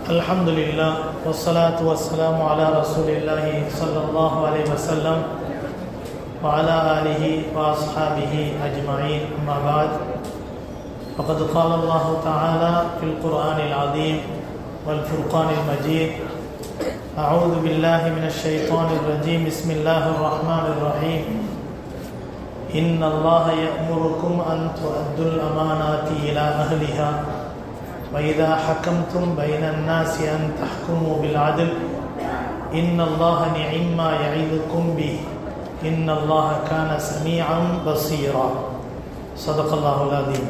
الحمد لله والصلاة والسلام على رسول الله صلى الله عليه وسلم وعلى آله وأصحابه أجمعين أما بعد فقد قال الله تعالى في القرآن العظيم والفرقان المجيد أعوذ بالله من الشيطان الرجيم بسم الله الرحمن الرحيم إن الله يأمركم أن تؤدوا الأمانات إلى أهلها وإذا حكمتم بين الناس أن تحكموا بالعدل إن الله نعم ما يعظكم به إن الله كان سميعا بصيرا صدق الله العظيم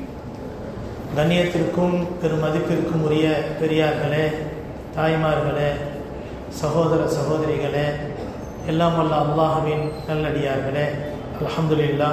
கண்ணியத்திற்கும் பெருமதிப்பிற்கும் உரிய பெரியார்களே தாய்மார்களே சகோதர சகோதரிகளே எல்லாம் வல்ல அல்லாஹுவின் நல்லடியார்களே அல்ஹம்துலில்லா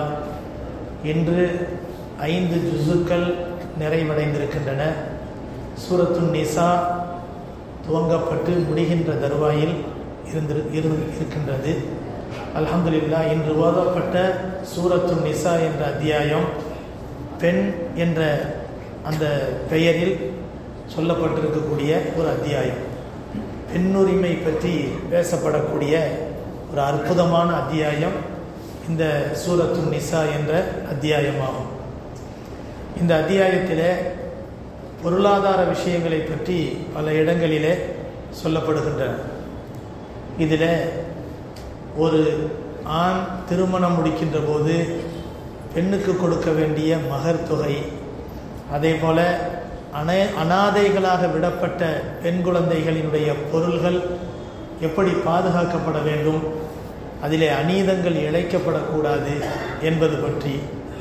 இன்று ஐந்து ஜுசுக்கள் நிறைவடைந்திருக்கின்றன சூரத்துன் நிசா துவங்கப்பட்டு முடிகின்ற தருவாயில் இருந்து இரு- இருக்கின்றது அல்ஹம்துலில்லா இன்று ஓதப்பட்ட சூரத்துன் நிசா என்ற அத்தியாயம் பெண் என்ற அந்த பெயரில் சொல்லப்பட்டிருக்கக்கூடிய ஒரு அத்தியாயம் பெண்ணுரிமை பற்றி பேசப்படக்கூடிய ஒரு அற்புதமான அத்தியாயம் இந்த சூரத்துன் நிசா என்ற அத்தியாயமாகும் இந்த அத்தியாயத்திலே பொருளாதார விஷயங்களை பற்றி பல இடங்களிலே சொல்லப்படுகின்றன இதில் ஒரு ஆண் திருமணம் முடிக்கின்ற போது பெண்ணுக்கு கொடுக்க வேண்டிய மகர் தொகை அதே போல அனை அனாதைகளாக விடப்பட்ட பெண் குழந்தைகளினுடைய பொருள்கள் எப்படி பாதுகாக்கப்பட வேண்டும் அதிலே அநீதங்கள் இழைக்கப்படக்கூடாது என்பது பற்றி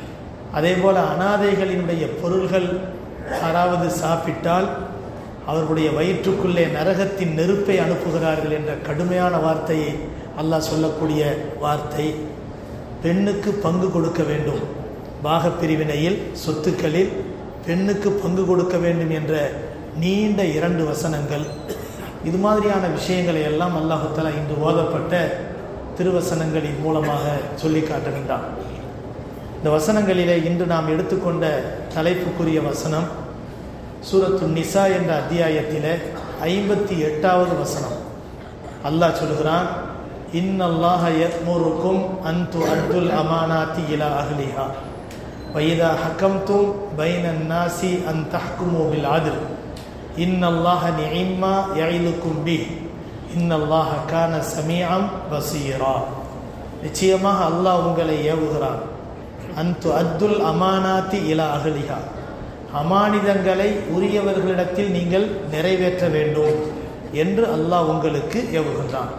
அதே போல அனாதைகளினுடைய பொருள்கள் யாராவது சாப்பிட்டால் அவர்களுடைய வயிற்றுக்குள்ளே நரகத்தின் நெருப்பை அனுப்புகிறார்கள் என்ற கடுமையான வார்த்தையை அல்லாஹ் சொல்லக்கூடிய வார்த்தை பெண்ணுக்கு பங்கு கொடுக்க வேண்டும் பாகப் பிரிவினையில் சொத்துக்களில் பெண்ணுக்கு பங்கு கொடுக்க வேண்டும் என்ற நீண்ட இரண்டு வசனங்கள் இது மாதிரியான விஷயங்களை எல்லாம் அல்லாஹுத்தலா இன்று ஓதப்பட்ட திருவசனங்களின் மூலமாக சொல்லி காட்டுகின்றான் இந்த வசனங்களிலே இன்று நாம் எடுத்துக்கொண்ட தலைப்புக்குரிய வசனம் சூரத்து நிசா என்ற அத்தியாயத்திலே ஐம்பத்தி எட்டாவது வசனம் அல்லாஹ் சொல்கிறான் இன்னல்லாஹ யத்முருக்கும் அன்து அத்துல் அமானாத்தி இலா அஹ்லிஹா வைதா ஹக்கம்தும் பைனன் நாசி அன் தஹ்குமு பில் ஆதில் இன்னல்லாஹ நிஇம்மா யஇலுக்கும் பி இன்னல்லாஹ கான சமீஅம் பசீரா நிச்சயமாக அல்லாஹ் உங்களை ஏவுகிறான் அன்து அத்துல் அமானாத்தி இலா அகலிஹா அமானிதங்களை உரியவர்களிடத்தில் நீங்கள் நிறைவேற்ற வேண்டும் என்று அல்லாஹ் உங்களுக்கு ஏவுகின்றான்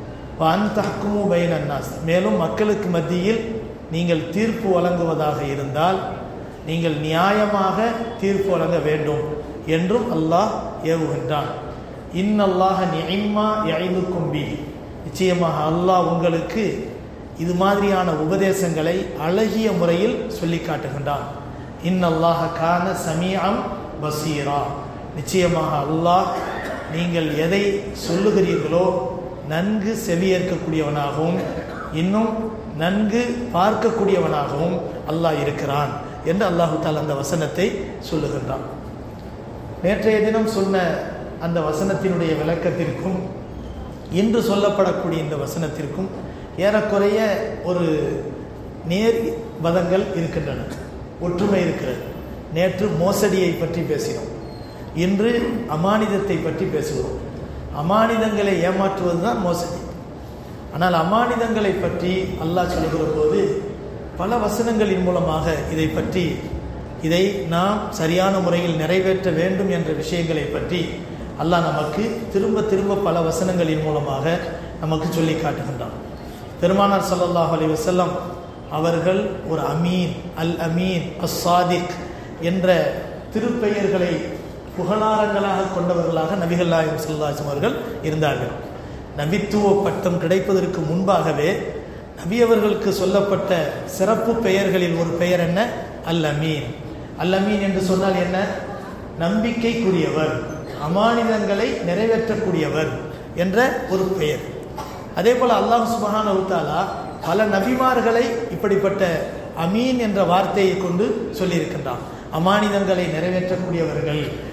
அன்தஹ்குமு பைன் அன்னாஸ் மேலும் மக்களுக்கு மத்தியில் நீங்கள் தீர்ப்பு வழங்குவதாக இருந்தால் நீங்கள் நியாயமாக தீர்ப்பு வழங்க வேண்டும் என்றும் அல்லாஹ் ஏவுகின்றான் இன்னல்லாஹ நிஐம்மா யைதுக்கும் பி நிச்சயமாக அல்லாஹ் உங்களுக்கு இது மாதிரியான உபதேசங்களை அழகிய முறையில் சொல்லி காட்டுகின்றான் இன்னல்லாஹ கான சமீஅம் பசீரா நிச்சயமாக அல்லாஹ் நீங்கள் எதை சொல்லுகிறீர்களோ நன்கு செவியேற்கக்கூடியவனாகவும் இன்னும் நன்கு பார்க்கக்கூடியவனாகவும் அல்லாஹ் இருக்கிறான் என்று அல்லாஹு தால் அந்த வசனத்தை சொல்லுகின்றான் நேற்றைய தினம் சொன்ன அந்த வசனத்தினுடைய விளக்கத்திற்கும் இன்று சொல்லப்படக்கூடிய இந்த வசனத்திற்கும் ஏறக்குறைய ஒரு நேர் பதங்கள் இருக்கின்றன ஒற்றுமை இருக்கிறது நேற்று மோசடியை பற்றி பேசினோம் இன்று அமானிதத்தை பற்றி பேசுகிறோம் அமானிதங்களை ஏமாற்றுவது தான் மோசடி ஆனால் அமானிதங்களை பற்றி அல்லாஹ் சொல்லுகிற போது பல வசனங்களின் மூலமாக இதை பற்றி இதை நாம் சரியான முறையில் நிறைவேற்ற வேண்டும் என்ற விஷயங்களை பற்றி அல்லாஹ் நமக்கு திரும்ப திரும்ப பல வசனங்களின் மூலமாக நமக்கு சொல்லி காட்டுகின்றான் பெருமானார் ஸல்லல்லாஹு அலைஹி வஸல்லம் அவர்கள் ஒரு அமீன் அல் அமீன் அஸ் சாதிக் என்ற திருப்பெயர்களை புகழாரங்களாக கொண்டவர்களாக நபிகள் நாயகம் ஸல்லல்லாஹு அவர்கள் இருந்தார்கள் நபித்துவ பட்டம் கிடைப்பதற்கு முன்பாகவே நபி அவர்களுக்கு சொல்லப்பட்ட சிறப்பு பெயர்களில் ஒரு பெயர் என்ன அல் அமீன் அல் அமீன் என்று சொன்னால் என்ன நம்பிக்கைக்குரியவர் அமானிதங்களை நிறைவேற்றக்கூடியவர் என்ற ஒரு பெயர் அதே போல அல்லாஹ் சுபஹான உத்தாலா பல நபிமார்களை இப்படிப்பட்ட அமீன் என்ற வார்த்தையை கொண்டு சொல்லியிருக்கின்றான் அமானிதங்களை நிறைவேற்றக்கூடியவர்கள்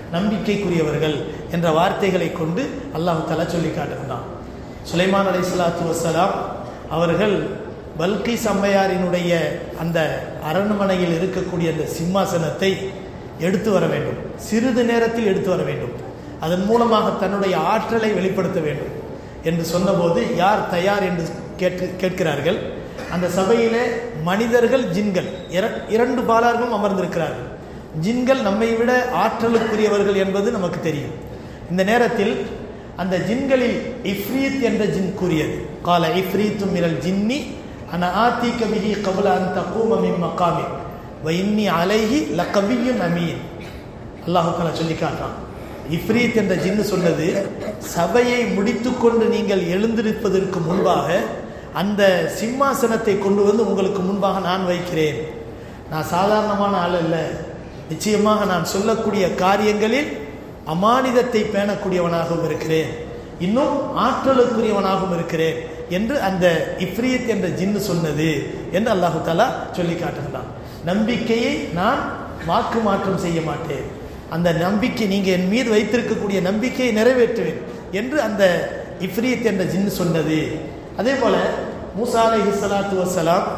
நம்பிக்கைக்குரியவர்கள் என்ற வார்த்தைகளை கொண்டு அல்லாஹ் தலா சொல்லி காட்டுகின்றான் சுலைமான் அலை சலாத்து வசலாம் அவர்கள் பல்கிஸ் அம்மையாரினுடைய அந்த அரண்மனையில் இருக்கக்கூடிய அந்த சிம்மாசனத்தை எடுத்து வர வேண்டும் சிறிது நேரத்தில் எடுத்து வர வேண்டும் அதன் மூலமாக தன்னுடைய ஆற்றலை வெளிப்படுத்த வேண்டும் என்று சொன்னபோது யார் தயார் என்று கேட்க கேட்கிறார்கள் அந்த சபையிலே மனிதர்கள் ஜின்கள் இர- இரண்டு பாலார்களும் அமர்ந்திருக்கிறார்கள் ஜின்கள் நம்மை விட ஆற்றலுக்குரியவர்கள் என்பது நமக்கு தெரியும் இந்த நேரத்தில் அந்த ஜின்களில் இஃப்ரீத் என்ற ஜின் கூறியது கால இஃப்ரீத்து மிரல் ஜின்னி அன ஆத்தி கபிஹி கபுல அன் தக்கூம மின் மக்காமி வைன்னி அலைஹி லக்கபியும் அமீன் அல்லாஹு தாலா சொல்லி காட்டுறான் இஃப்ரீத் என்ற ஜின்னு சொன்னது சபையை முடித்துக்கொண்டு நீங்கள் எழுந்திருப்பதற்கு முன்பாக அந்த சிம்மாசனத்தை கொண்டு வந்து உங்களுக்கு முன்பாக நான் வைக்கிறேன் நான் சாதாரணமான ஆள் அல்ல நிச்சயமாக நான் சொல்லக்கூடிய காரியங்களில் அமானிதத்தை பேணக்கூடியவனாகவும் இருக்கிறேன் இன்னும் ஆற்றலுக்குரியவனாகவும் இருக்கிறேன் என்று அந்த இஃப்ரீத் என்ற ஜின்னு சொன்னது என்று அல்லாஹு தாலா சொல்லி காட்டுகிறான் நம்பிக்கையை நான் வாக்கு மாற்றம் செய்ய மாட்டேன் அந்த நம்பிக்கை நீங்க என் மீது வைத்திருக்கக்கூடிய நம்பிக்கையை நிறைவேற்றுவேன் என்று அந்த இஃப்ரீத் என்ற ஜின்னு சொன்னது அதே போல மூசா அலைஹி ஸலாத்து வஸ்ஸலாம்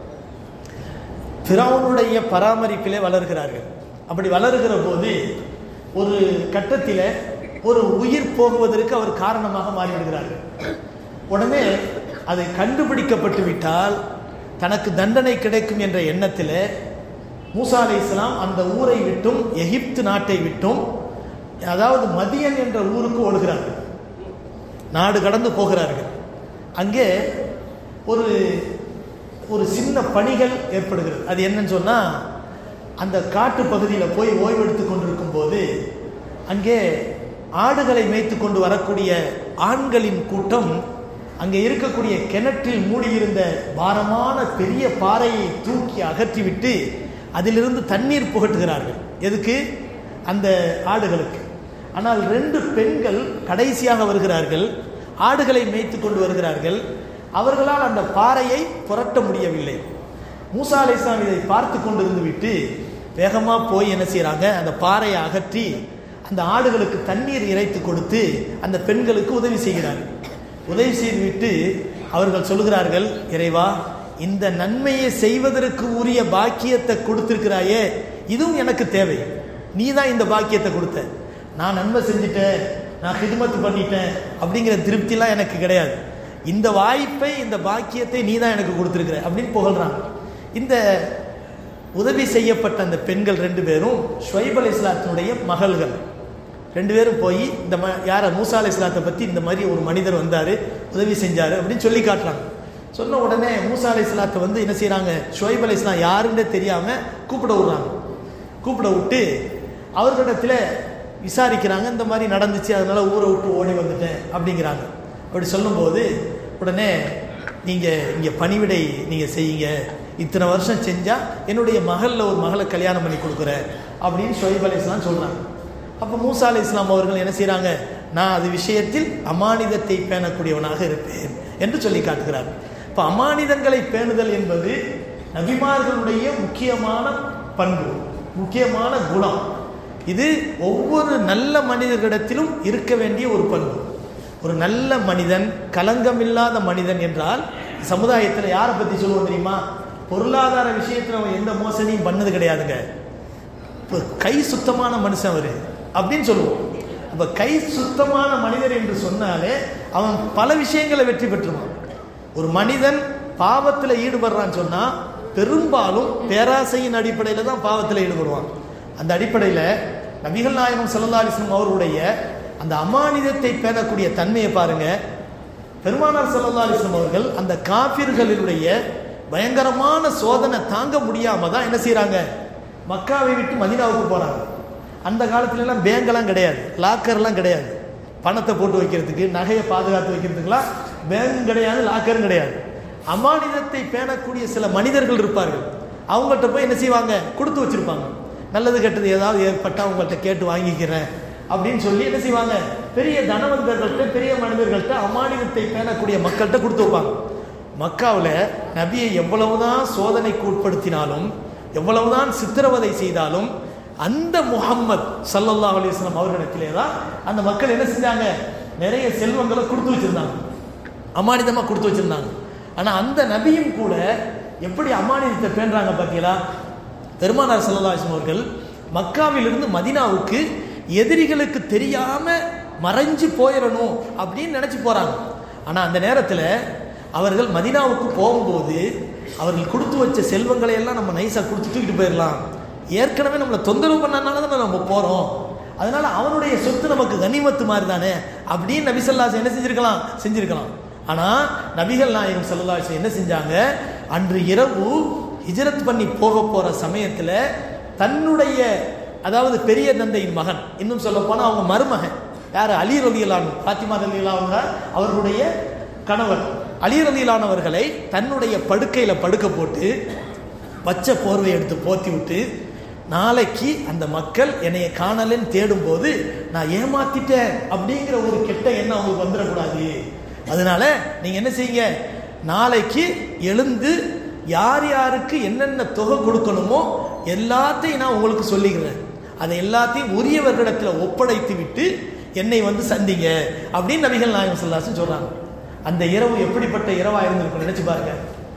ஃபிரௌனுடைய பராமரிப்பிலே வளர்கிறார்கள் அப்படி வளர்கிற போது ஒரு கட்டத்தில் ஒரு உயிர் போகுவதற்கு அவர் காரணமாக மாறிவிடுகிறார்கள் உடனே அது கண்டுபிடிக்கப்பட்டு விட்டால் தனக்கு தண்டனை கிடைக்கும் என்ற எண்ணத்தில் மூசா அலை இஸ்லாம் அந்த ஊரை விட்டும் எகிப்து நாட்டை விட்டும் அதாவது மதியன் என்ற ஊருக்கு ஓடுகிறார்கள் நாடு கடந்து போகிறார்கள் அங்கே ஒரு ஒரு சின்ன பணிகள் ஏற்படுகிறது அது என்னன்னு சொன்னா அந்த காட்டு பகுதியில் போய் ஓய்வெடுத்து கொண்டிருக்கும் போது அங்கே ஆடுகளை மேய்த்து கொண்டு வரக்கூடிய ஆண்களின் கூட்டம் அங்கே இருக்கக்கூடிய கிணற்றில் மூடியிருந்த பாரமான பெரிய பாறையை தூக்கி அகற்றிவிட்டு அதிலிருந்து தண்ணீர் புகட்டுகிறார்கள் எதுக்கு அந்த ஆடுகளுக்கு ஆனால் ரெண்டு பெண்கள் கடைசியாக வருகிறார்கள் ஆடுகளை மேய்த்து கொண்டு வருகிறார்கள் அவர்களால் அந்த பாறையை புரட்ட முடியவில்லை மூசா அலைஸ்லாம் இதை பார்த்து கொண்டிருந்து விட்டு வேகமாக போய் என்ன செய்கிறாங்க அந்த பாறையை அகற்றி அந்த ஆடுகளுக்கு தண்ணீர் இறைத்து கொடுத்து அந்த பெண்களுக்கு உதவி செய்கிறார்கள் உதவி செய்துவிட்டு அவர்கள் சொல்கிறார்கள் இறைவா இந்த நன்மையை செய்வதற்கு உரிய பாக்கியத்தை கொடுத்திருக்கிறாயே இதுவும் எனக்கு தேவை நீ தான் இந்த பாக்கியத்தை கொடுத்த நான் நன்மை செஞ்சுட்டேன் நான் ஹிதுமத்து பண்ணிட்டேன் அப்படிங்கிற திருப்திலாம் எனக்கு கிடையாது இந்த வாய்ப்பை இந்த பாக்கியத்தை நீ தான் எனக்கு கொடுத்துருக்குற அப்படின்னு புகழ்றாங்க இந்த உதவி செய்யப்பட்ட அந்த பெண்கள் ரெண்டு பேரும் ஷுவைப் அலி இஸ்லாத்தினுடைய மகள்கள் ரெண்டு பேரும் போய் இந்த ம யார மூசா அலி இஸ்லாத்தை பற்றி இந்த மாதிரி ஒரு மனிதர் வந்தார் உதவி செஞ்சார் அப்படின்னு சொல்லி காட்டுறாங்க சொன்ன உடனே மூசா அலி இஸ்லாத்தை வந்து என்ன செய்கிறாங்க ஷுவைப் அலி இஸ்லாம் யாருன்னே தெரியாமல் கூப்பிட விடுறாங்க கூப்பிட விட்டு அவர்களிடத்தில் விசாரிக்கிறாங்க இந்த மாதிரி நடந்துச்சு அதனால ஊரை விட்டு ஓடி வந்துட்டேன் அப்படிங்கிறாங்க அப்படி சொல்லும்போது உடனே நீங்கள் இங்கே பணிவிடை நீங்கள் செய்யுங்க இத்தனை வருஷம் செஞ்சால் என்னுடைய மகளில் ஒரு மகளை கல்யாணம் பண்ணி கொடுக்குறேன் அப்படின்னு ஷொய்ப் அலி இஸ்லாம் சொல்கிறாங்க அப்போ மூசா அலி இஸ்லாம் அவர்கள் என்ன செய்கிறாங்க நான் அது விஷயத்தில் அமானிதத்தை பேணக்கூடியவனாக இருப்பேன் என்று சொல்லி காட்டுகிறார் இப்போ அமானிதங்களை பேணுதல் என்பது நபிமார்களுடைய முக்கியமான பண்பு முக்கியமான குணம் இது ஒவ்வொரு நல்ல மனிதர்களிடத்திலும் இருக்க வேண்டிய ஒரு பண்பு ஒரு நல்ல மனிதன் கலங்கமில்லாத மனிதன் என்றால் சமுதாயத்தில் யாரை பற்றி சொல்லுவோம் தெரியுமா பொருளாதார விஷயத்தில் அவன் எந்த மோசடியும் பண்ணது கிடையாதுங்க இப்போ கை சுத்தமான மனுஷன் அவர் அப்படின்னு சொல்லுவோம் அப்போ கை சுத்தமான மனிதர் என்று சொன்னாலே அவன் பல விஷயங்களை வெற்றி பெற்றுவான் ஒரு மனிதன் பாவத்தில் ஈடுபடுறான்னு சொன்னால் பெரும்பாலும் பேராசையின் அடிப்படையில் தான் பாவத்தில் ஈடுபடுவான் அந்த அடிப்படையில் நபிகள் நாயகம் சல்லா அலிஸ்லம் அவருடைய அந்த அமானிதத்தை பேணக்கூடிய தன்மையை பாருங்க பெருமானார் சல்லா அலிஸ்லம் அவர்கள் அந்த காபிர்களுடைய பயங்கரமான சோதனை தாங்க முடியாம தான் என்ன செய்றாங்க மக்காவை விட்டு மதினாவுக்கு போறாங்க அந்த காலத்துல எல்லாம் பேங்கெல்லாம் கிடையாது லாக்கர்லாம் கிடையாது பணத்தை போட்டு வைக்கிறதுக்கு நகையை பாதுகாத்து வைக்கிறதுக்குலாம் பேங்க் கிடையாது லாக்கரும் கிடையாது அமானிதத்தை பேணக்கூடிய சில மனிதர்கள் இருப்பார்கள் அவங்கள்ட்ட போய் என்ன செய்வாங்க கொடுத்து வச்சிருப்பாங்க நல்லது கெட்டது ஏதாவது ஏற்பட்டால் அவங்கள்ட்ட கேட்டு வாங்கிக்கிறேன் அப்படின்னு சொல்லி என்ன செய்வாங்க பெரிய தனவந்தர்கள்ட்ட பெரிய மனிதர்கள்ட்ட அமானிதத்தை பேணக்கூடிய மக்கள்கிட்ட கொடுத்து வைப்பாங்க மக்காவில் நபியை எவ்வளவுதான் சோதனைக்கு உட்படுத்தினாலும் எவ்வளவுதான் சித்திரவதை செய்தாலும் அந்த முஹம்மத் ஸல்லல்லாஹு அலைஹி வஸல்லம் அவர்களிடத்திலே தான் அந்த மக்கள் என்ன செஞ்சாங்க நிறைய செல்வங்களை கொடுத்து வச்சிருந்தாங்க அமானிதமாக கொடுத்து வச்சிருந்தாங்க ஆனால் அந்த நபியும் கூட எப்படி அமானிதத்தை பேணுறாங்க பார்த்தீங்களா பெருமானார் ஸல்லல்லாஹு அலைஹி வஸல்லம் அவர்கள் மக்காவிலிருந்து மதினாவுக்கு எதிரிகளுக்கு தெரியாம மறைஞ்சு போயிடணும் அப்படின்னு நினைச்சு போறாங்க ஆனா அந்த நேரத்தில் அவர்கள் மதினாவுக்கு போகும்போது அவர்கள் கொடுத்து வச்ச செல்வங்களை எல்லாம் நம்ம நைஸா கொடுத்து தூக்கிட்டு போயிடலாம் ஏற்கனவே நம்மளை தொந்தரவு பண்ணனால தான் நம்ம போறோம் அதனால அவனுடைய சொத்து நமக்கு கனிமத்து மாதிரி தானே அப்படின்னு நபிசல்லாஸ் என்ன செஞ்சிருக்கலாம் செஞ்சிருக்கலாம் ஆனா நபிகள் நாயகம் சல்லல்லாஹு என்ன செஞ்சாங்க அன்று இரவு ஹிஜரத் பண்ணி போக போற சமயத்துல தன்னுடைய அதாவது பெரிய தந்தையின் மகன் இன்னும் சொல்ல போனா அவங்க மருமகன் யார் அலி ரலியலான் பாத்திமா ரலியலான் அவங்க அவர்களுடைய கணவர் அலி ரலியலானவர்களை தன்னுடைய படுக்கையில படுக்க போட்டு பச்சை போர்வை எடுத்து போத்தி விட்டு நாளைக்கு அந்த மக்கள் என்னைய காணலன்னு தேடும்போது நான் ஏமாத்திட்டேன் அப்படிங்கிற ஒரு கெட்ட எண்ணம் அவங்களுக்கு வந்துடக்கூடாது அதனால நீங்க என்ன செய்யுங்க நாளைக்கு எழுந்து யார் யாருக்கு என்னென்ன தொகை கொடுக்கணுமோ எல்லாத்தையும் நான் உங்களுக்கு சொல்லிக்கிறேன் அதை எல்லாத்தையும் உரியவர்களிடத்தில் ஒப்படைத்து விட்டு என்னை வந்து சந்திங்க அப்படின்னு நபிகள் நாயகம் சொல்லாசன் சொல்றாங்க அந்த இரவு எப்படிப்பட்ட இரவா இருந்திருக்கும் நினைச்சு பாருங்க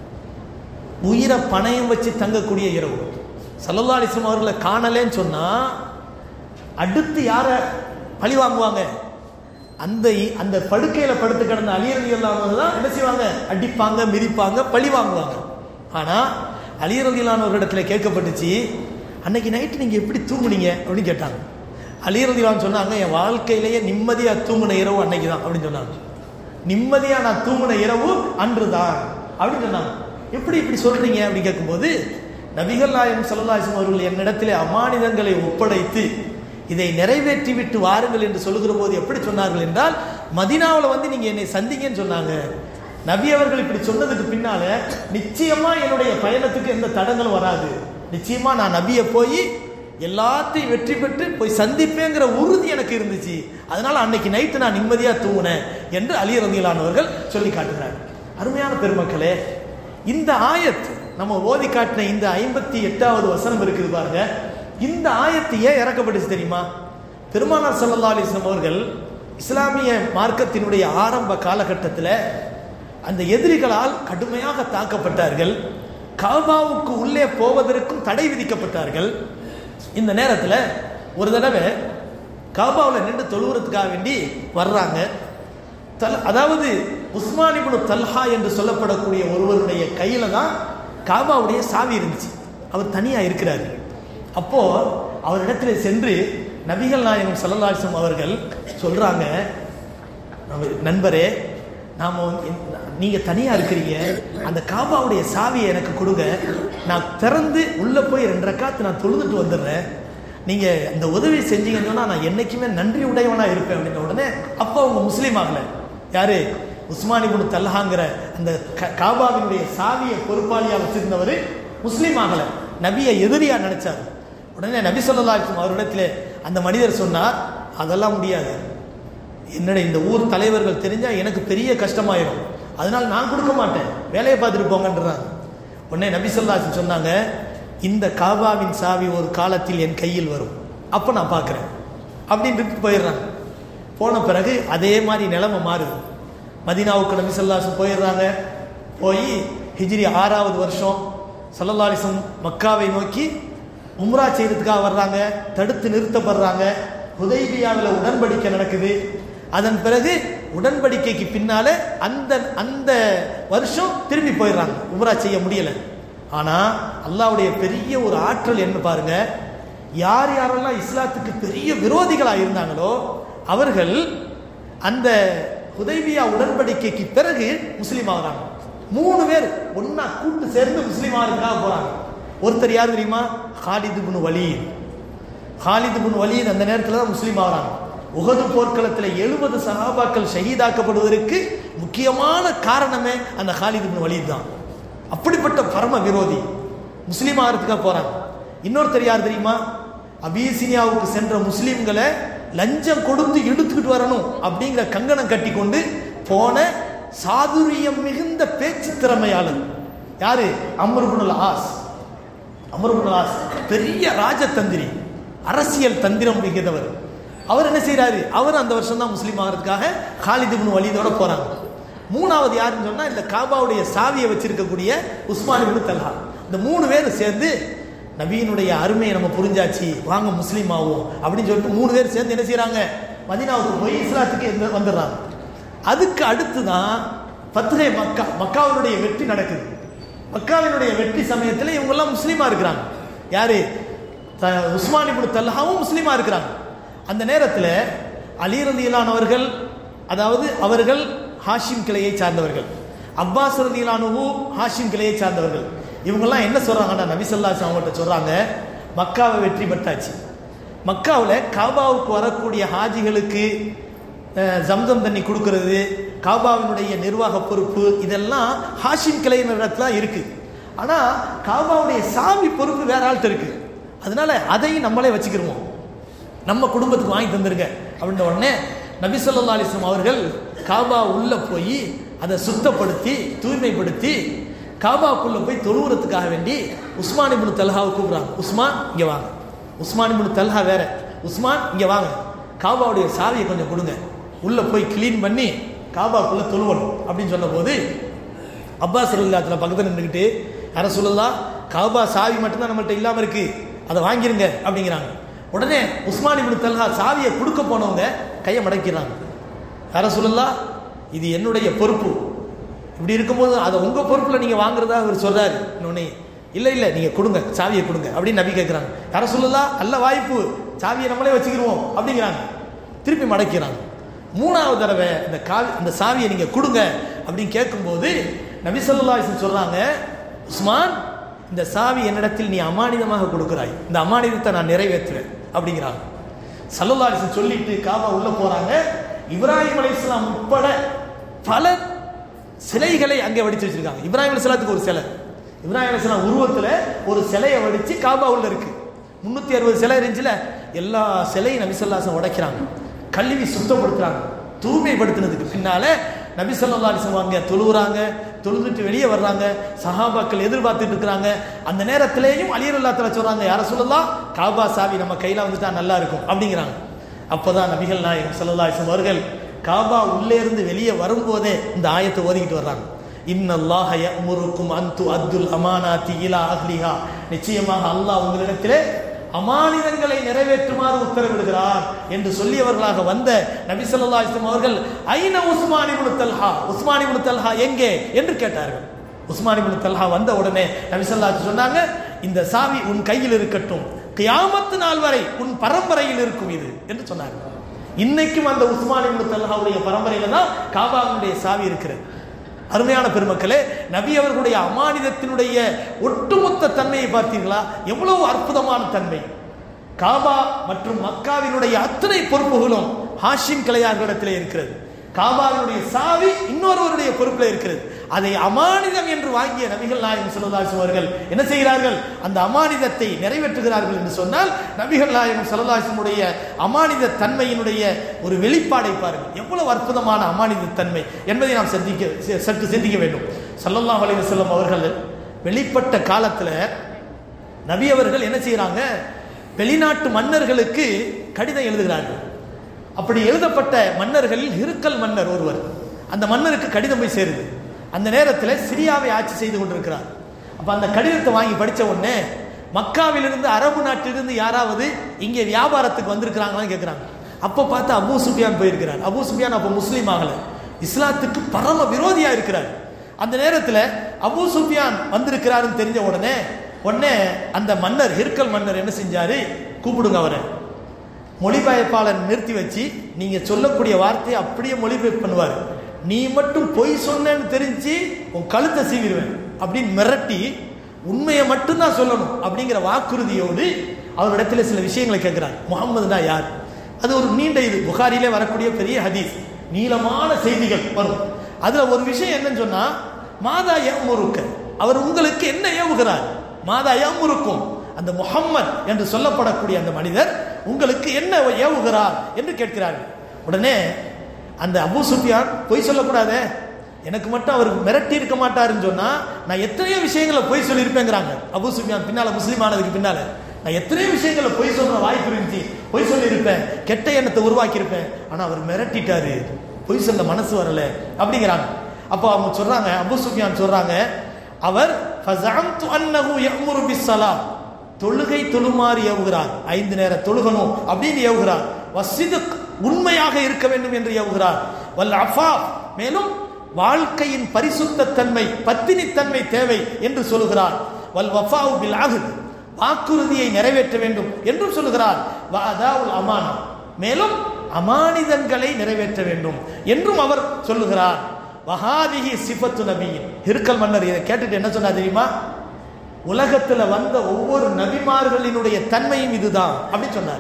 உயிரை பணயம் வச்சு தங்கக்கூடிய இரவு சல்லல்லா அலிஸ்லாம் அவர்களை காணலேன்னு சொன்னா அடுத்து யார பழி வாங்குவாங்க அந்த அந்த படுக்கையில படுத்து கிடந்த அலியரதி தான் என்ன செய்வாங்க அடிப்பாங்க மிதிப்பாங்க பழி வாங்குவாங்க ஆனா அலியரதியிலான இடத்துல கேட்கப்பட்டுச்சு அன்னைக்கு நைட்டு நீங்க எப்படி தூங்குனீங்க அப்படின்னு கேட்டாங்க அலியரதிலான் சொன்னாங்க என் வாழ்க்கையிலேயே நிம்மதியா தூங்குன இரவு அன்னைக்கு தான் அப்படின்னு சொன்னாங்க நிம்மதியா நான் தூங்குன இரவு அன்று தான் அப்படின்னு சொன்னாங்க எப்படி இப்படி சொல்றீங்க அப்படின்னு கேட்கும்போது நபிகள் நாயகம் சல்லாஹம் அவர்கள் என்னிடத்திலே அமானிதங்களை ஒப்படைத்து இதை நிறைவேற்றி விட்டு வாருங்கள் என்று சொல்லுகிற போது எப்படி சொன்னார்கள் என்றால் மதினாவில் வந்து நீங்க என்னை சந்திங்கன்னு சொன்னாங்க நபி அவர்கள் இப்படி சொன்னதுக்கு பின்னால நிச்சயமா என்னுடைய பயணத்துக்கு எந்த தடங்களும் வராது நிச்சயமா நான் நபியை போய் எல்லாத்தையும் வெற்றி பெற்று போய் சந்திப்பேங்கிற உறுதி எனக்கு இருந்துச்சு அதனால அன்னைக்கு நைட்டு நான் நிம்மதியா தூங்கினேன் என்று அலி ரதியிலானவர்கள் சொல்லி காட்டுகிறார் அருமையான பெருமக்களே இந்த ஆயத் நம்ம ஓதி காட்டின இந்த ஐம்பத்தி எட்டாவது வசனம் இருக்குது பாருங்க இந்த ஆயத்து ஏன் இறக்கப்பட்டுச்சு தெரியுமா பெருமானார் சல்லா அலிஸ்லாம் அவர்கள் இஸ்லாமிய மார்க்கத்தினுடைய ஆரம்ப காலகட்டத்தில் அந்த எதிரிகளால் கடுமையாக தாக்கப்பட்டார்கள் காபாவுக்கு உள்ளே போவதற்கும் தடை விதிக்கப்பட்டார்கள் இந்த நேரத்தில் ஒரு தடவை காபாவில் நின்று தொழுவுறதுக்காக வேண்டி வர்றாங்க தல் அதாவது உஸ்மானிபுனு தல்ஹா என்று சொல்லப்படக்கூடிய ஒருவருடைய கையில தான் காபாவுடைய சாவி இருந்துச்சு அவர் தனியா இருக்கிறார் அப்போ அவரிடத்துல சென்று நபிகள் நாயகம் சல்லல்லாசம் அவர்கள் சொல்றாங்க நண்பரே நாம நீங்க தனியா இருக்கிறீங்க அந்த காபாவுடைய சாவியை எனக்கு கொடுங்க நான் திறந்து உள்ள போய் ரெண்டு ரக்காத்து நான் தொழுதுட்டு வந்துடுறேன் நீங்க இந்த உதவி செஞ்சீங்கன்னு சொன்னா நான் என்னைக்குமே நன்றி உடையவனா இருப்பேன் அப்படின்ன உடனே அப்போ அவங்க முஸ்லீம் ஆகல யாரு உஸ்மானி குனு தல்ஹாங்கிற அந்த காபாவினுடைய சாவியை பொறுப்பாளியா வச்சிருந்தவர் முஸ்லீம் ஆகல நபியை எதிரியா நினைச்சார் உடனே நபி சொல்லா அவரிடத்துல அந்த மனிதர் சொன்னார் அதெல்லாம் முடியாது என்னோட இந்த ஊர் தலைவர்கள் தெரிஞ்சா எனக்கு பெரிய கஷ்டமாயிரும் அதனால நான் கொடுக்க மாட்டேன் வேலையை பார்த்துட்டு போங்கன்றாங்க உடனே நபி சொல்லாசன் சொன்னாங்க இந்த காபாவின் சாவி ஒரு காலத்தில் என் கையில் வரும் அப்போ நான் பார்க்குறேன் அப்படின்ட்டு போயிடுறாங்க போன பிறகு அதே மாதிரி நிலைமை மாறுது மதினாவுக்கு நபி சொல்லாசன் போயிடுறாங்க போய் ஹிஜ்ரி ஆறாவது வருஷம் சல்லல்லாலிசம் மக்காவை நோக்கி உம்ரா செய்யறதுக்காக வர்றாங்க தடுத்து நிறுத்தப்படுறாங்க ஹுதைபியாவில் உடன்படிக்கை நடக்குது அதன் பிறகு உடன்படிக்கைக்கு பின்னால அந்த அந்த வருஷம் திரும்பி போயிடுறாங்க உம்ரா செய்ய முடியல ஆனா அல்லாவுடைய பெரிய ஒரு ஆற்றல் என்ன பாருங்க யார் யாரெல்லாம் இஸ்லாத்துக்கு பெரிய விரோதிகளா இருந்தாங்களோ அவர்கள் அந்த ஹுதைபியா உடன்படிக்கைக்கு பிறகு முஸ்லீம் ஆகுறாங்க மூணு பேர் ஒன்னா கூட்டு சேர்ந்து முஸ்லீம் ஆகிறதுக்காக போறாங்க ஒருத்தர் யார் தெரியுமா ஹாலிது புன் வலீத் ஹாலிது புன் வலீத் அந்த நேரத்தில் தான் முஸ்லீம் ஆகிறாங்க உகது போர்க்களத்தில் எழுபது சகாபாக்கள் ஷஹீதாக்கப்படுவதற்கு முக்கியமான காரணமே அந்த ஹாலிது புன் வலீத் தான் அப்படிப்பட்ட பரம விரோதி முஸ்லீம் ஆகிறதுக்காக போறாங்க இன்னொருத்தர் யார் தெரியுமா அபீசினியாவுக்கு சென்ற முஸ்லீம்களை லஞ்சம் கொடுத்து இழுத்துக்கிட்டு வரணும் அப்படிங்கிற கங்கணம் கட்டி கொண்டு போன சாதுரியம் மிகுந்த பேச்சு திறமையாளர் யாரு அமருபுனல் ஆஸ் அமருபுனல் ஆஸ் பெரிய ராஜதந்திரி அரசியல் தந்திரம் மிகுந்தவர் அவர் என்ன செய்றாரு அவர் அந்த வருஷம் தான் முஸ்லீம் ஆகிறதுக்காக ஹாலித் இப்னு வலீதோட போறாங்க மூணாவது யாருன்னு சொன்னா இந்த காபாவுடைய சாவியை வச்சிருக்கக்கூடிய உஸ்மான் இப்னு தல்ஹா இந்த மூணு பேரும் சேர்ந்து நபியினுடைய அருமையை நம்ம புரிஞ்சாச்சு வாங்க முஸ்லீம் ஆவோம் அப்படின்னு சொல்லிட்டு மூணு பேர் சேர்ந்து என்ன செய்றாங்க மதீனாவுக்கு போய் இஸ்லாத்துக்கு எந்த- வந்துடுறாங்க அதுக்கு அடுத்து தான் பத்ரே மக்கா மக்காவினுடைய வெற்றி நடக்குது மக்காவினுடைய வெற்றி சமயத்தில் இவங்கெல்லாம் முஸ்லீமா இருக்கிறாங்க யாரு த- உஸ்மான் இப்னு தல்ஹாவும் முஸ்லீமா இருக்கிறாங்க அந்த நேரத்தில் அலி ரலியல்லானவர்கள் அதாவது அவர்கள் ஹாஷிம் கிளையை சார்ந்தவர்கள் அப்பாஸ் ரலியல்லானுவு ஹாஷிம் கிளையை சார்ந்தவர்கள் இவங்கெல்லாம் என்ன சொல்றாங்கன்னா நபி ஸல்லல்லாஹு அவங்கள்ட்ட சொல்றாங்க மக்காவை வெற்றி பெற்றாச்சு மக்காவில் காபாவுக்கு வரக்கூடிய ஹாஜிகளுக்கு அஹ், ஜம்சம் தண்ணி கொடுக்கறது காபாவினுடைய நிர்வாக பொறுப்பு இதெல்லாம் ஹாஷிம் கிளையினரிடத்துல இருக்கு ஆனா காபாவுடைய சாமி பொறுப்பு வேற ஆள்கிட்ட இருக்கு அதனால அதையும் நம்மளே வச்சுக்கிருவோம் நம்ம குடும்பத்துக்கு வாங்கி தந்துருங்க அப்படின்ற உடனே நபி ஸல்லல்லாஹு அலைஹி வஸல்லம் அவர்கள் காபா உள்ள போய் அதை சுத்தப்படுத்தி தூய்மைப்படுத்தி காபாக்குள்ள போய் தொழுவுறதுக்காக வேண்டி உஸ்மான் இப்னு தல்ஹாவை கூப்பிடுறாங்க உஸ்மான் இங்க வாங்க உஸ்மான் இப்னு தல்ஹா வேற உஸ்மான் இங்க வாங்க காபாவுடைய சாவியை கொஞ்சம் கொடுங்க உள்ள போய் க்ளீன் பண்ணி காபாக்குள்ள தொழுவணும் அப்படின்னு சொன்னபோது அப்பாஸ் ரலில்லாத்துல பக்கத்தில் நின்றுக்கிட்டு யார சொல்லலாம் காபா சாவி மட்டும்தான் நம்மள்ட்ட இல்லாமல் இருக்கு அதை வாங்கிருங்க அப்படிங்கிறாங்க உடனே உஸ்மான் இப்னு தல்ஹா சாவியை கொடுக்க போனவங்க கையை மடக்கிறாங்க யார சொல்லலாம் இது என்னுடைய பொறுப்பு இப்படி இருக்கும்போது அதை உங்க பொறுப்புல நீங்க வாங்குறதா அவர் சொல்றாரு இன்னொன்னே இல்லை இல்லை நீங்க கொடுங்க சாவியை கொடுங்க அப்படின்னு நபி கேட்குறாங்க யார சொல்லலாம் நல்ல வாய்ப்பு சாவியை நம்மளே வச்சுக்கிருவோம் அப்படிங்கிறாங்க திருப்பி மடக்கிறாங்க மூணாவது தடவை இந்த காவி அந்த சாவியை நீங்க கொடுங்க அப்படின்னு கேட்கும்போது நபி ஸல்லல்லாஹு அலைஹி வஸல்லம் சொல்றாங்க உஸ்மான் இந்த சாவி என்னிடத்தில் நீ அமானிதமாக கொடுக்கிறாய் இந்த அமானிதத்தை நான் நிறைவேற்றுவேன் அப்படிங்கிறாங்க சல்லல்லாஹு அலைஹி வஸல்லம் சொல்லிட்டு காபா உள்ள போறாங்க இப்ராஹிம் அலைஹிஸ்ஸலாம் உட்பட பல சிலைகளை அங்கே வடிச்சு வச்சிருக்காங்க இப்ராஹிம் அலைஹிஸ்ஸலாத்துக்கு ஒரு சிலை இப்ராஹிம் அலைஹிஸ்ஸலாம் உருவத்துல ஒரு சிலையை வடிச்சு காபா உள்ள இருக்கு முன்னூத்தி அறுபது சிலை இருந்துச்சுல எல்லா சிலையும் நபி ஸல்லல்லாஹு அலைஹி வஸல்லம் உடைக்கிறாங்க கல்வி சுத்தப்படுத்துறாங்க தூய்மைப்படுத்தினதுக்கு பின்னால நபி ஸல்லல்லாஹு அலைஹி வஸல்லம் அங்க தொழுவுறாங்க தொழுதுட்டு வெளியே வர்றாங்க சஹாபாக்கள் எதிர்பார்த்துட்டு இருக்கிறாங்க அந்த நேரத்திலேயும் அலியர் தஆலா சொல்றாங்க யார சொல்லலாம் காபா சாவி நம்ம கையில வந்துட்டா நல்லா இருக்கும் அப்படிங்கிறாங்க அப்பதான் நபிகள் நாயகம் ஸல்லல்லாஹு அலைஹி வஸல்லம் அவர்கள் காபா உள்ளே இருந்து வெளியே வரும்போதே இந்த ஆயத்தை ஓதிக்கிட்டு வர்றாங்க இன்னல்லாஹ யஅமுருக்கும் அன் துஅத்துல் அமானாத்தி இலா அஹ்லிஹா நிச்சயமாக அல்லாஹ் உங்களிடத்திலே அமானிதங்களை நிறைவேற்றுமாறு உத்தரவிடுகிறார் என்று சொல்லியவர்களாக வந்த நபி ஸல்லல்லாஹு அலைஹி வஸல்லம் அவர்கள் ஐன Usman ibn Talha Usman ibn Talha எங்கே என்று கேட்டார்கள் உஸ்மான் இப்னு தல்ஹா வந்த உடனே நபி ஸல்லல்லாஹு அலைஹி வஸல்லம் சொன்னாங்க இந்த சாவி உன் கையில் இருக்கட்டும் கியாமத்து நாள் வரை உன் பரம்பரையில் இருக்கும் இது என்று சொன்னார்கள் இன்னைக்கும் அந்த உஸ்மான் இப்னு தல்ஹாவுடைய பரம்பரையில தான் காபாவுடைய சாவி இருக்கிறது அருமையான பெருமக்களே நபி அவர்களுடைய அமானிதத்தினுடைய ஒட்டுமொத்த தன்மையை பார்த்தீர்களா எவ்வளவு அற்புதமான தன்மை காபா மற்றும் மக்காவினுடைய அத்தனை பொறுப்புகளும் ஹாஷிம் கிளையார்களிடத்திலே இருக்கிறது காபாவினுடைய சாவி இன்னொருவருடைய பொறுப்பில் இருக்கிறது அதை அமானிதம் என்று வாங்கிய நபிகள் நாயகம் ஸல்லல்லாஹு அவர்கள் என்ன செய்கிறார்கள் அந்த அமானிதத்தை நிறைவேற்றுகிறார்கள் என்று சொன்னால் நபிகள் நாயகம் ஸல்லல்லாஹு உடைய அமானித தன்மையினுடைய ஒரு வெளிப்பாடை பாருங்கள் எவ்வளவு அற்புதமான அமானித தன்மை என்பதை நாம் சிந்திக்க ச- சற்று சிந்திக்க வேண்டும் ஸல்லல்லாஹு அலைஹி வஸல்லம் அவர்கள் வெளிப்பட்ட காலத்துல நபி அவர்கள் என்ன செய்றாங்க வெளிநாட்டு மன்னர்களுக்கு கடிதம் எழுதுகிறார்கள் அப்படி எழுதப்பட்ட மன்னர்களில் ஹிருக்கல் மன்னர் ஒருவர் அந்த மன்னருக்கு கடிதம் போய் சேருது அந்த நேரத்தில் சிரியாவை ஆட்சி செய்து கொண்டிருக்கிறார் அப்ப அந்த கடிதத்தை வாங்கி படிச்ச உடனே மக்காவிலிருந்து அரபு நாட்டிலிருந்து யாராவது இங்கே வியாபாரத்துக்கு வந்திருக்கிறாங்களான்னு கேட்குறாங்க அப்போ பார்த்து அபூ சுஃபியான் போயிருக்கிறார் அபூ சுஃபியான் அப்போ முஸ்லீம் ஆகல இஸ்லாத்துக்கு பரம விரோதியா இருக்கிறார் அந்த நேரத்தில் அபூ சுஃபியான் வந்திருக்கிறாருன்னு தெரிஞ்ச உடனே உடனே அந்த மன்னர் ஹிர்கல் மன்னர் என்ன செஞ்சாரு கூப்பிடுங்க அவரை மொழிபெயர்ப்பாளர் நிறுத்தி வச்சு நீங்க சொல்லக்கூடிய வார்த்தையை அப்படியே மொழிபெயர்ப்பு பண்ணுவார் நீ மட்டும் பொய் சொன்னேன்னு தெரிஞ்சு உன் கழுத்தை சீவிடுவேன் அப்படின்னு மிரட்டி உண்மையை மட்டும்தான் சொல்லணும் அப்படிங்கிற வாக்குறுதியோடு அவரிடத்துல சில விஷயங்களை கேட்கிறார் முகம்மதுனா யார் அது ஒரு நீண்ட இது புகாரிலே வரக்கூடிய பெரிய ஹதீஸ் நீளமான செய்திகள் வரும் அதுல ஒரு விஷயம் என்னன்னு சொன்னா மாதா ஏமுருக்க அவர் உங்களுக்கு என்ன ஏவுகிறார் மாதா ஏமுருக்கும் அந்த முஹம்மத் என்று சொல்லப்படக்கூடிய அந்த மனிதர் உங்களுக்கு என்ன ஏவுகிறார் என்று கேட்கிறார்கள் உடனே அந்த அபூ சுஃபியான் பொய் சொல்லக்கூடாதே எனக்கு மட்டும் அவர் மிரட்டி இருக்க மாட்டாருன்னு சொன்னா நான் எத்தனையோ விஷயங்களை பொய் சொல்லியிருப்பேங்கிறாங்க அபூ சுஃபியான் பின்னால முஸ்லீம் ஆனதுக்கு பின்னால நான் எத்தனையோ விஷயங்களை பொய் சொல்ற வாய்ப்பு இருந்துச்சு பொய் சொல்லியிருப்பேன் கெட்ட எண்ணத்தை உருவாக்கி இருப்பேன் ஆனா அவர் மிரட்டிட்டாரு பொய் சொல்ல மனசு வரல அப்படிங்கிறாங்க அப்போ அவங்க சொல்றாங்க அபு சுஃபியான் சொல்றாங்க அவர் ஃபஸஅம்து அன்னஹு யஅமுரு பிஸ்ஸலாம் தொழுகை தொழுமாறு ஏவுகிறார் ஐந்து நேர தொழுகணும் அப்படின்னு ஏவுகிறார் வசிதுக் உண்மையாக இருக்க வேண்டும் என்று ஏவுகிறார் வல் அஃபா மேலும் வாழ்க்கையின் பரிசுத்த தன்மை பத்தினித்தன்மை தேவை என்று சொல்லுகிறார் வல் வஃபாவு பில் அஹ்த் வாக்குறுதியை நிறைவேற்ற வேண்டும் என்றும் சொல்லுகிறார் வ அதாவுல் அமானா மேலும் அமானிதங்களை நிறைவேற்ற வேண்டும் என்றும் அவர் சொல்லுகிறார் வஹாதிஹி சிஃபத்து நபியின் ஹிருக்கல் மன்னர் இதை கேட்டுட்டு என்ன சொன்னார் தெரியுமா உலகத்துல வந்த ஒவ்வொரு நபிமார்களினுடைய தன்மையும் இதுதான் அப்படின்னு சொன்னார்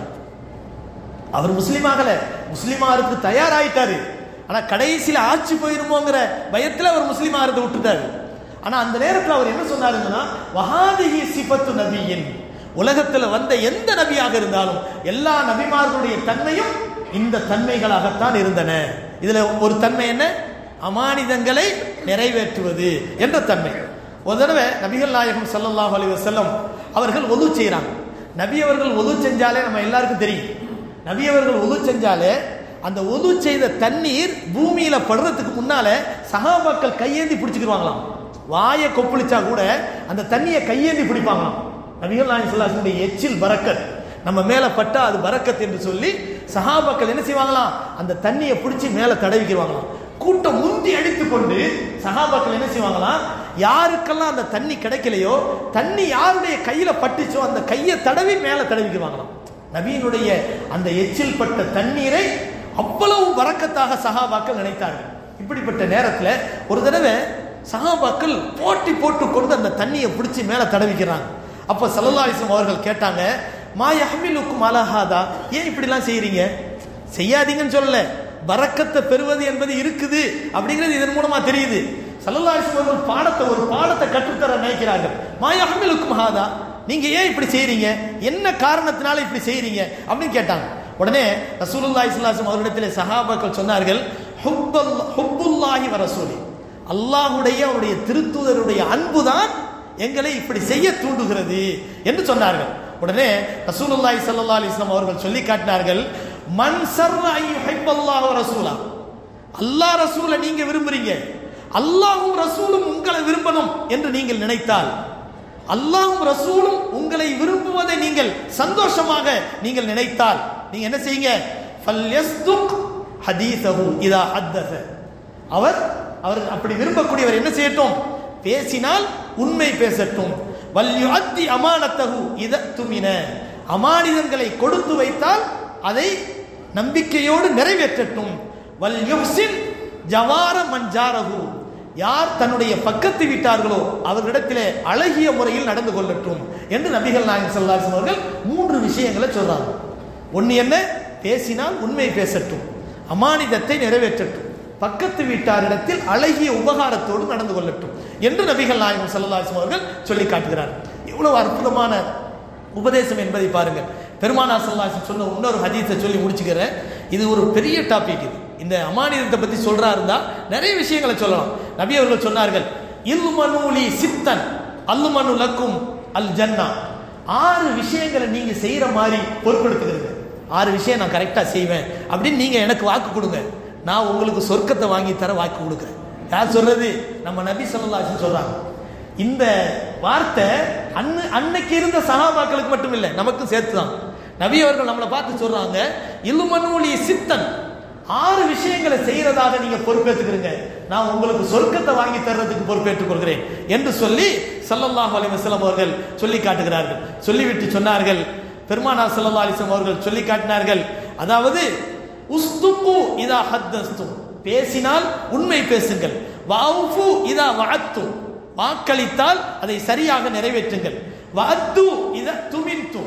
அவர் முஸ்லீம் ஆகல முஸ்லீமாருக்கு தயாராயிட்டாரு ஆனா கடைசியில ஆட்சி போயிருமோங்கிற பயத்துல அவர் முஸ்லீம் ஆகிறத விட்டுட்டாரு ஆனா அந்த நேரத்துல அவர் என்ன சொன்னாருன்னா வஹாதிஹி சிஃபத்து நபியின் உலகத்துல வந்த எந்த நபியாக இருந்தாலும் எல்லா நபிமார்களுடைய தன்மையும் இந்த தன்மைகளாகத்தான் இருந்தன இதுல ஒரு தன்மை என்ன அமானிதங்களை நிறைவேற்றுவது என்ற தன்மை ஒரு தடவை நபிகள் நாயகம் ஸல்லல்லாஹு அலைஹி வஸல்லம் அவர்கள் ஒது செய்கிறாங்க நபி அவர்கள் ஒது செஞ்சாலே நம்ம எல்லாருக்கும் தெரியும் நபி அவர்கள் ஒது செஞ்சாலே அந்த ஒது செய்த தண்ணீர் பூமியில படுறதுக்கு முன்னால சகாபாக்கள் கையேந்தி பிடிச்சுக்கிடுவாங்களாம் வாயை கொப்பளிச்சா கூட அந்த தண்ணியை கையேந்தி பிடிப்பாங்களாம் நபிகள் நாயகம் ஸல்லல்லாஹு எச்சில் பரக்கத் நம்ம மேல பட்டா அது பரக்கத் என்று சொல்லி சஹாபாக்கள் என்ன செய்வாங்களாம் அந்த தண்ணியை பிடிச்சி மேல தடவிக்கிடுவாங்களாம் கூட்டம் முந்தி அடித்துக் கொண்டு சஹாபாக்கள் என்ன செய்வாங்களாம் யாருக்கெல்லாம் அந்த தண்ணி கிடைக்கலையோ தண்ணி யாருடைய கையில பட்டுச்சோ அந்த கையை தடவி மேல தடவிக்குவாங்களாம் நபியினுடைய அந்த எச்சில் பட்ட தண்ணீரை அவ்வளவு வரக்கத்தாக சஹாபாக்கள் நினைத்தார்கள் இப்படிப்பட்ட நேரத்துல ஒரு தடவை சஹாபாக்கள் போட்டி போட்டு கொண்டு அந்த தண்ணியை பிடிச்சி மேல தடவிக்கிறாங்க அப்ப சல்லல்லாஹிஸ்லம் அவர்கள் கேட்டாங்க மா யஹ்மிலுக்கும் அலஹாதா ஏன் இப்படிலாம் செய்றீங்க செய்யாதீங்கன்னு சொல்லல பரக்கத்தை பெறுவது என்பது இருக்குது அப்படிங்கிறது இதன் மூலமா தெரியுது சல்லல்லாஹிஸ்லம் அவர்கள் பாடத்தை ஒரு பாடத்தை கற்றுத்தர நினைக்கிறார்கள் மா யஹ்மிலுக்கும் ஹாதா நீங்க ஏன் இப்படி செய்றீங்க என்ன காரணத்தினால இப்படி செய்றீங்க அப்படின்னு கேட்டாங்க உடனே ரசூலுல்லாஹி ஸல்லல்லாஹு அலைஹி அவர்களிடத்தில் சஹாபாக்கள் சொன்னார்கள் ஹுப்பல் ஹுப்புல்லாஹி வ ரசூலி அல்லாஹ்வுடைய அவருடைய திருத்தூதருடைய அன்புதான் எங்களை இப்படி செய்ய தூண்டுகிறது என்று சொன்னார்கள் உடனே ரசூலுல்லாஹி ஸல்லல்லாஹு அலைஹி வஸல்லம் அவர்கள் சொல்லி காட்டினார்கள் மன் சர்ர ஐ யுஹிப்பல்லாஹு வ ரசூலா அல்லாஹ் ரசூலை நீங்க விரும்புறீங்க அல்லாஹ்வும் ரசூலும் உங்களை விரும்பணும் என்று நீங்கள் நினைத்தால் அல்லாஹ்வும் ரசூலும் உங்களை விரும்புவதை நீங்கள் சந்தோஷமாக நீங்கள் நினைத்தால் நீங்க என்ன செய்யுங்க ஃபல்யஸ்துக் ஹதீஸஹு இதா ஹத்தஸ அவர் அவர் அப்படி விரும்பக்கூடியவர் என்ன செய்யட்டும் பேசினால் உண்மை பேசட்டும் வல்யுஅத்தி அமானத்தஹு இதத்துமின அமானிதங்களை கொடுத்து வைத்தால் அதை நம்பிக்கையோடு நிறைவேற்றட்டும் வல்யுஹ்சின் ஜவார மஞ்சாரஹு யார் தன்னுடைய பக்கத்து வீட்டார்களோ அவர்களிடத்திலே அழகிய முறையில் நடந்து கொள்ளட்டும் என்று நபிகள் நாயகம் ஸல்லல்லாஹு அலைஹி அவர்கள் மூன்று விஷயங்களை சொல்றாங்க ஒன்னு என்ன பேசினால் உண்மை பேசட்டும் அமானிதத்தை நிறைவேற்றட்டும் பக்கத்து வீட்டாரிடத்தில் அழகிய உபகாரத்தோடு நடந்து கொள்ளட்டும் என்று நபிகள் நாயகம் ஸல்லல்லாஹு அலைஹி அவர்கள் சொல்லி காட்டுகிறார் எவ்வளவு அற்புதமான உபதேசம் என்பதை பாருங்கள் பெருமானா சல்லாசன் சொன்ன இன்னொரு ஹதீஸை சொல்லி முடிச்சுக்கிறேன் இது ஒரு பெரிய டாபிக் இது இந்த அமானிதத்தை பத்தி சொல்றா இருந்தா நிறைய விஷயங்களை சொல்லலாம் நபி அவர்கள் சொன்னார்கள் இல்மனூலி சித்தன் அல்லுமனு லக்கும் அல் ஜன்னா ஆறு விஷயங்களை நீங்க செய்யற மாதிரி பொறுப்பெடுத்துக்கிறீங்க ஆறு விஷயம் நான் கரெக்டா செய்வேன் அப்படின்னு நீங்க எனக்கு வாக்கு கொடுங்க நான் உங்களுக்கு சொர்க்கத்தை வாங்கி தர வாக்கு கொடுக்குறேன் யார் சொல்றது நம்ம நபி சொல்லலாச்சுன்னு சொல்றாங்க இந்த வார்த்தை அன்னு அன்னைக்கு இருந்த சகாபாக்களுக்கு மட்டும் இல்லை நமக்கும் சேர்த்து தான் நபி அவர்கள் நம்மளை பார்த்து சொல்றாங்க இலுமனூலி சித்தன் ஆறு விஷயங்களை செய்யறதாக நீங்க பொறுப்பேற்றுக்கிறீங்க நான் உங்களுக்கு சொர்க்கத்தை வாங்கி தர்றதுக்கு பொறுப்பேற்றுக் கொள்கிறேன் என்று சொல்லி சல்லல்லாஹு அலைஹி வஸல்லம் அவர்கள் சொல்லி காட்டுகிறார்கள் சொல்லிவிட்டு சொன்னார்கள் பெருமானார் ஸல்லல்லாஹு அலைஹி வஸல்லம் அவர்கள் சொல்லி காட்டினார்கள் அதாவது உஸ்துகு இதா ஹத்தஸ்தும் பேசினால் உண்மை பேசுங்கள் வஅஃபு இதா வஅத்தும் வாக்களித்தால் அதை சரியாக நிறைவேற்றுங்கள் வஅத்து இத துமின்து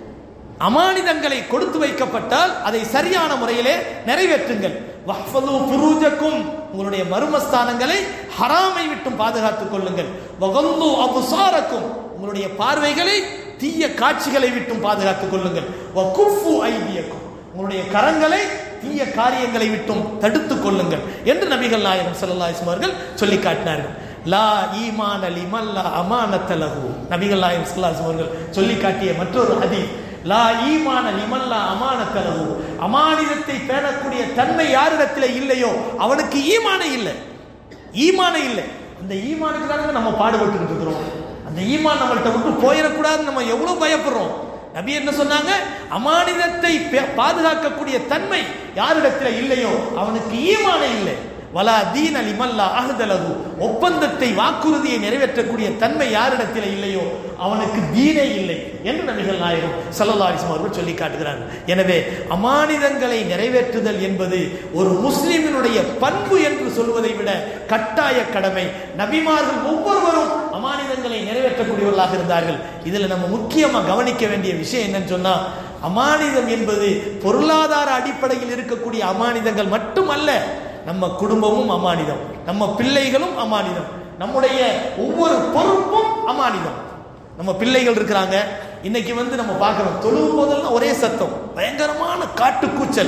அமானிதங்களை கொடுத்து வைக்கப்பட்டால் அதை சரியான முறையிலே நிறைவேற்றுங்கள் வஹ்ஃபது ஃபுரூஜக்கும் உங்களுடைய மர்மஸ்தானங்களை ஹராமை விட்டும் பாதுகாத்துக் கொள்ளுங்கள் வகல்லு அபுசாரக்கும் உங்களுடைய பார்வைகளை தீய காட்சிகளை விட்டும் பாதுகாத்துக் கொள்ளுங்கள் வகுஃபு ஐதியக்கும் உங்களுடைய கரங்களை தீய காரியங்களை விட்டும் தடுத்துக் கொள்ளுங்கள் என்று நபிகள் நாயகம் ஸல்லல்லாஹு அலைஹி அவர்கள் சொல்லி காட்டினார்கள் லா ஈமான லிமல்லா அமானத்தலகு நபிகள் நாயகம் ஸல்லல்லாஹு அலைஹி அவர்கள் சொல்லி காட்டிய மற்றொரு ஹதீஸ் லா ஈமான லிமல்லா அமானத்தலவு அமானிதத்தை பேணக்கூடிய தன்மை யாரிடத்தில் இல்லையோ அவனுக்கு ஈமானே இல்லை ஈமானே இல்லை அந்த ஈமானுக்கு தானே நம்ம பாடுபட்டு இருக்கிறோம் அந்த ஈமான் நம்மள்ட்ட விட்டு போயிடக்கூடாதுன்னு நம்ம எவ்வளவு பயப்படுறோம் நபி என்ன சொன்னாங்க அமானிதத்தை பே- பாதுகாக்கக்கூடிய தன்மை யாரிடத்தில் இல்லையோ அவனுக்கு ஈமானே இல்லை வலா தீன லிமல்லா அஹதலகு ஒப்பந்தத்தை வாக்குறுதியை நிறைவேற்றக்கூடிய தன்மை யாரிடத்தில் இல்லையோ அவனுக்கு தீனே இல்லை என்று நபிகள் நாயகம் ஸல்லல்லாஹு அலைஹி வஸல்லம் அவர்கள் சொல்லி காட்டுகிறார்கள் எனவே அமானிதங்களை நிறைவேற்றுதல் என்பது ஒரு முஸ்லிமினுடைய பண்பு என்று சொல்வதை விட கட்டாய கடமை நபிமார்கள் ஒவ்வொருவரும் அமானிதங்களை நிறைவேற்றக்கூடியவர்களாக இருந்தார்கள் இதுல நம்ம முக்கியமா கவனிக்க வேண்டிய விஷயம் என்னன்னு சொன்னா அமானிதம் என்பது பொருளாதார அடிப்படையில் இருக்கக்கூடிய அமானிதங்கள் மட்டுமல்ல நம்ம குடும்பமும் அமானிதம் நம்ம பிள்ளைகளும் அமானிதம் நம்முடைய ஒவ்வொரு பொறுப்பும் அமானிதம் நம்ம பிள்ளைகள் இருக்கிறாங்க இன்னைக்கு வந்து நம்ம பார்க்கிறோம் தொழுவும் போதெல்லாம் ஒரே சத்தம் பயங்கரமான காட்டு கூச்சல்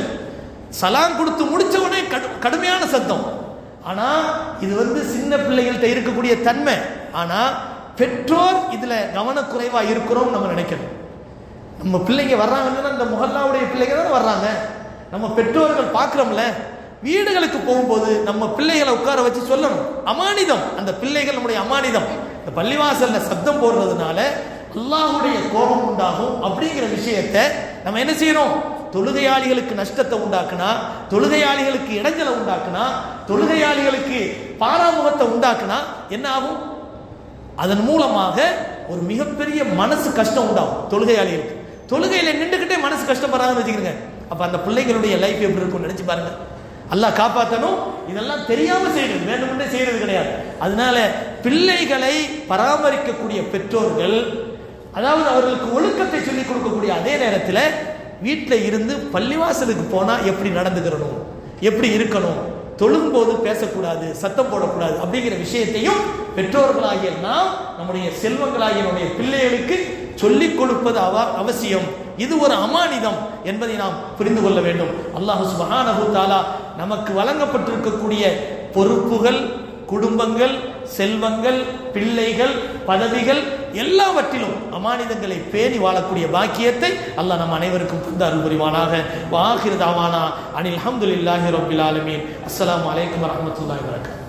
சலாம் கொடுத்து முடிச்ச உடனே கடு- கடுமையான சத்தம் ஆனா இது வந்து சின்ன பிள்ளைகள்கிட்ட இருக்கக்கூடிய தன்மை ஆனா பெற்றோர் இதுல கவனக்குறைவா இருக்கிறோம் நம்ம நினைக்கணும் நம்ம பிள்ளைங்க வர்றாங்கன்னா இந்த முகல்லாவுடைய பிள்ளைங்க தான் வர்றாங்க நம்ம பெற்றோர்கள் பார்க்குறோம்ல வீடுகளுக்கு போகும்போது நம்ம பிள்ளைகளை உட்கார வச்சு சொல்லணும் அமானிதம் அந்த பிள்ளைகள் நம்முடைய அமானிதம் இந்த பள்ளிவாசல்ல சப்தம் போடுறதுனால அல்லாஹ்வுடைய கோபம் உண்டாகும் அப்படிங்கிற விஷயத்தை நம்ம என்ன செய்யணும் தொழுகையாளிகளுக்கு நஷ்டத்தை உண்டாக்குனா தொழுகையாளிகளுக்கு இடைஞ்சலை உண்டாக்குனா தொழுகையாளிகளுக்கு பாராமுகத்தை உண்டாக்குனா என்ன ஆகும் அதன் மூலமாக ஒரு மிகப்பெரிய மனசு கஷ்டம் உண்டாகும் தொழுகையாளிகளுக்கு தொழுகையில நின்றுக்கிட்டே மனசு கஷ்டப்படுறாங்கன்னு வச்சுக்கிறீங்க அப்ப அந்த பிள்ளைகளுடைய லைஃப் எப்படி இருக்கும்னு நினைச்சு பாருங்க அல்லாஹ் காப்பாத்தணும் இதெல்லாம் தெரியாம செய்யறது வேண்டுமென்றே செய்யறது கிடையாது அதனால பிள்ளைகளை பராமரிக்கக்கூடிய பெற்றோர்கள் அதாவது அவர்களுக்கு ஒழுக்கத்தை சொல்லிக் கொடுக்கக்கூடிய அதே நேரத்தில் வீட்டில் இருந்து பள்ளிவாசலுக்கு போனா எப்படி நடந்துக்கிறணும் எப்படி இருக்கணும் தொழும்போது பேசக்கூடாது சத்தம் போடக்கூடாது அப்படிங்கிற விஷயத்தையும் பெற்றோர்களாகிய நாம் நம்முடைய செல்வங்களாகிய நம்முடைய பிள்ளைகளுக்கு சொல்லிக் கொடுப்பது அவ அவசியம் இது ஒரு அமானிதம் என்பதை நாம் புரிந்து கொள்ள வேண்டும் அல்லாஹ் சுப்ஹானஹு தஆலா நமக்கு வழங்கப்பட்டிருக்கக்கூடிய பொறுப்புகள் குடும்பங்கள் செல்வங்கள் பிள்ளைகள் பதவிகள் எல்லாவற்றிலும் அமானிதங்களை பேணி வாழக்கூடிய பாக்கியத்தை அல்லாஹ் நம் அனைவருக்கும் தந்து அருள் புரிவானாக வாஹிர் தாவானா அனில் அல்ஹம்துலில்லாஹி ரப்பில் ஆலமீன் அஸ்ஸலாமு அலைக்கும் வரஹ்மத்துல்லாஹி வபரகாத்துஹு